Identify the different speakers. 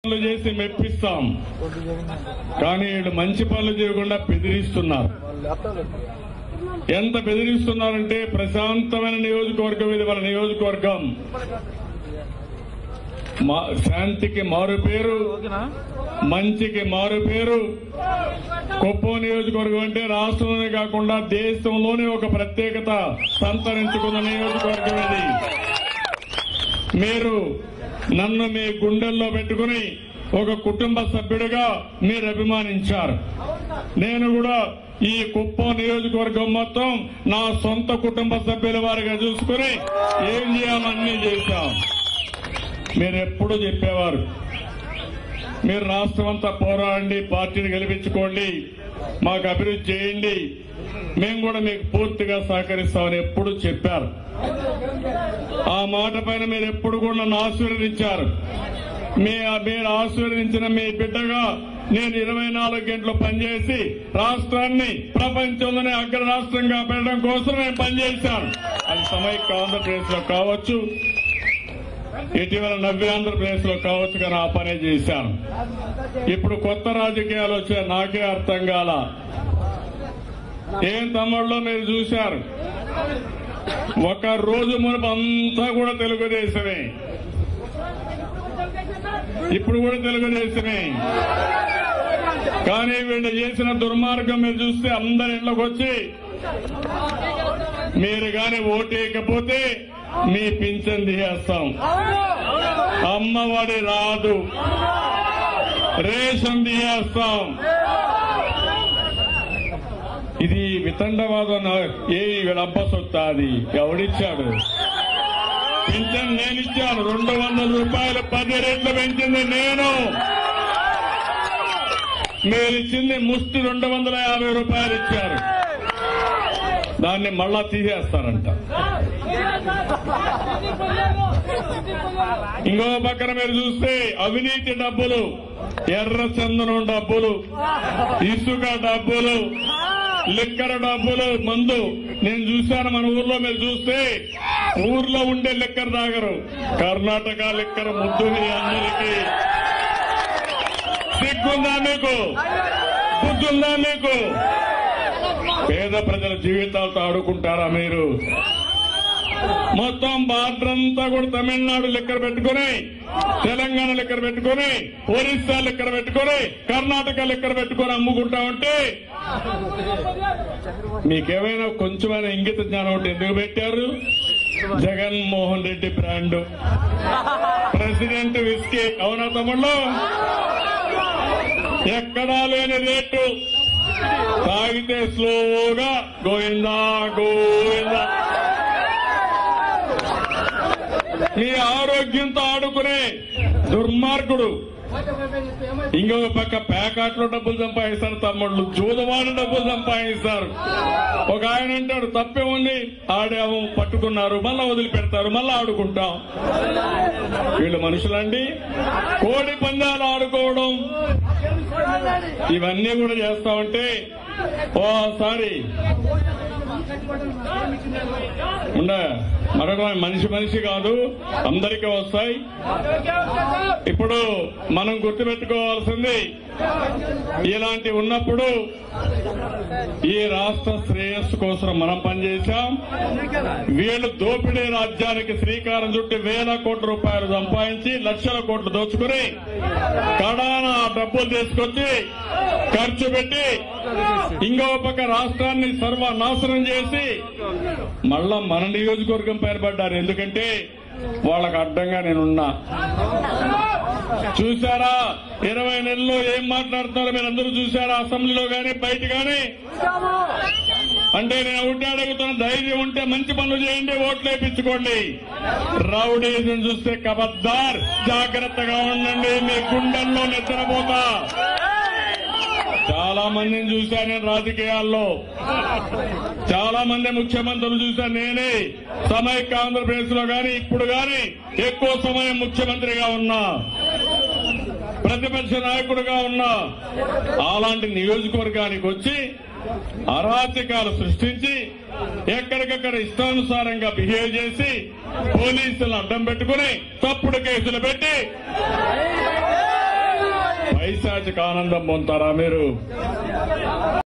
Speaker 1: పనులు చేసి మెప్పిస్తాం కానీ వీళ్ళు మంచి పనులు చేయకుండా బెదిరిస్తున్నారు ఎంత బెదిరిస్తున్నారంటే ప్రశాంతమైన నియోజకవర్గం ఇది వాళ్ళ నియోజకవర్గం మా- శాంతికి మారు పేరు మంచికి మారు పేరు కుప్పం నియోజకవర్గం అంటే రాష్ట్రంలోనే కాకుండా దేశంలోనే ఒక ప్రత్యేకత సంతరించుకున్న నియోజకవర్గం ఇది మీరు నన్ను మీ గుండెల్లో పెట్టుకుని ఒక కుటుంబ సభ్యుడిగా మీరు అభిమానించారు నేను కూడా ఈ కుప్పం నియోజకవర్గం మొత్తం నా సొంత కుటుంబ సభ్యుల వారిగా చూసుకుని ఏం చేయాలన్నీ చేశాం మీరు ఎప్పుడు చెప్పేవారు మీరు రాష్ట్రం అంతా పోరాడండి పార్టీని గెలిపించుకోండి మాకు అభివృద్ధి చేయండి మేము కూడా మీకు పూర్తిగా సహకరిస్తామని ఎప్పుడు చెప్పారు ఆ మాట పైన మీరు ఎప్పుడు కూడా నన్ను ఆశీర్వదించారు మీ మీరు ఆశీర్వదించిన మీ బిడ్డగా నేను ఇరవై నాలుగు గంటలు పనిచేసి రాష్ట్రాన్ని ప్రపంచంలోనే అగ్ర రాష్ట్రంగా పెట్టడం కోసం నేను పనిచేశాను అది సమైక్య ఆంధ్రప్రదేశ్ లో కావచ్చు ఇటీవల నవ్య ఆంధ్రప్రదేశ్ లో కావచ్చు కానీ ఆ పనే చేశాను ఇప్పుడు కొత్త రాజకీయాలు వచ్చే నాకే అర్థం కాల ఏం తమ్ముళ్ళు మీరు చూశారు ఒక రోజు మునుపు అంతా కూడా తెలుగుదేశమే ఇప్పుడు కూడా తెలుగుదేశమే కానీ వీళ్ళు చేసిన దుర్మార్గం మీరు చూస్తే అందరి ఇళ్లకు వచ్చి మీరు గాని ఓటేయకపోతే మీ పింఛన్ తీసేస్తాం అమ్మఒడి రాదు రేషన్ తీసేస్తాం ఇది వితండవాదం ఏ వీళ్ళబ్బ సొత్తా అది ఎవడిచ్చాడు పింఛన్ నేను ఇచ్చాను రెండు వందల రూపాయలు పది రెట్లు పెంచింది నేను మీరు ఇచ్చింది ముష్టి రెండు వందల యాభై రూపాయలు ఇచ్చారు దాన్ని మళ్ళా తీసేస్తారంట ఇంకో పక్కన మీరు చూస్తే అవినీతి డబ్బులు ఎర్ర చందనం డబ్బులు ఇసుక డబ్బులు లిక్కర్ డబ్బులు మందు నేను చూశాను మన ఊర్లో మీరు చూస్తే ఊర్లో ఉండే లిక్కర్ తాగరు కర్ణాటక లిక్కర్ ముద్దు మీ అందరికీ సిగ్గుందా మీకు బుద్ధుందా మీకు పేద ప్రజల జీవితాలతో ఆడుకుంటారా మీరు మొత్తం బార్డర్ అంతా కూడా తమిళనాడు లెక్కర పెట్టుకుని తెలంగాణ లెక్కర పెట్టుకుని ఒరిస్సా లెక్కర పెట్టుకుని కర్ణాటక లెక్కర పెట్టుకుని అమ్ముకుంటా ఉంటే మీకేమైనా కొంచెమైనా ఇంగిత జ్ఞానం ఉంటే ఎందుకు పెట్టారు Jaganmohan Reddy brand president whisky అవునా తమ్ముళ్ళు ఎక్కడా లేని రేటు తాగితే స్లోగా గోవిందా గోవిందా మీ ఆరోగ్యంతో ఆడుకునే దుర్మార్గుడు ఇంకొక పక్క ప్యాకాట్లో డబ్బులు సంపాదిస్తారు తమ్ముళ్ళు జూదవాడు డబ్బులు సంపాదిస్తారు ఒక ఆయన అంటాడు తప్పే ఉంది ఆడాము పట్టుకున్నారు మళ్ళా వదిలిపెడతారు మళ్ళా ఆడుకుంటాం వీళ్ళు మనుషులండి కోడి పందాలు ఆడుకోవడం ఇవన్నీ కూడా చేస్తా ఉంటే ఓసారి ఉండ మరొక మనిషి మనిషి కాదు అందరికీ వస్తాయి ఇప్పుడు మనం గుర్తుపెట్టుకోవాల్సింది ఇలాంటి ఉన్నప్పుడు ఈ రాష్ట్ర శ్రేయస్సు కోసం మనం పనిచేశాం వీళ్ళు దోపిడీ రాజ్యానికి శ్రీకారం చుట్టి వేల కోట్ల రూపాయలు సంపాదించి లక్షల కోట్లు దోచుకుని కడాన ఆ డబ్బులు తీసుకొచ్చి ఖర్చు పెట్టి ఇంకో పక్క రాష్ట్రాన్ని సర్వనాశనం చేసి మళ్ళా మన నియోజకవర్గం పేరు పడ్డారు ఎందుకంటే వాళ్ళకు అడ్డంగా నేనున్నా చూసారా ఇరవై నెలల్లో ఏం మాట్లాడుతున్నారో మీరు అందరూ చూసారా అసెంబ్లీలో గాని బయట గాని అంటే నేను ఒకటి అడుగుతున్న ధైర్యం ఉంటే మంచి పనులు చేయండి ఓట్లు వేయించుకోండి రౌడీజం చూస్తే కబద్దార్ జాగ్రత్తగా ఉండండి మీ గుండెల్లో నిద్రపోతా చాలా మందిని చూశాను నేను రాజకీయాల్లో చాలా మంది ముఖ్యమంత్రులు చూశాను నేనే సమైక్య ఆంధ్రప్రదేశ్ లో గాని ఇప్పుడు గాని ఎక్కువ సమయం ముఖ్యమంత్రిగా ఉన్నా ప్రతిపక్ష నాయకుడిగా ఉన్నా అలాంటి నియోజకవర్గానికి వచ్చి అరాచకాలు సృష్టించి ఎక్కడికక్కడ ఇష్టానుసారంగా బిహేవ్ చేసి పోలీసులను అడ్డం పెట్టుకుని తప్పుడు కేసులు పెట్టి పైశాచిక ఆనందం పొందుతారా మీరు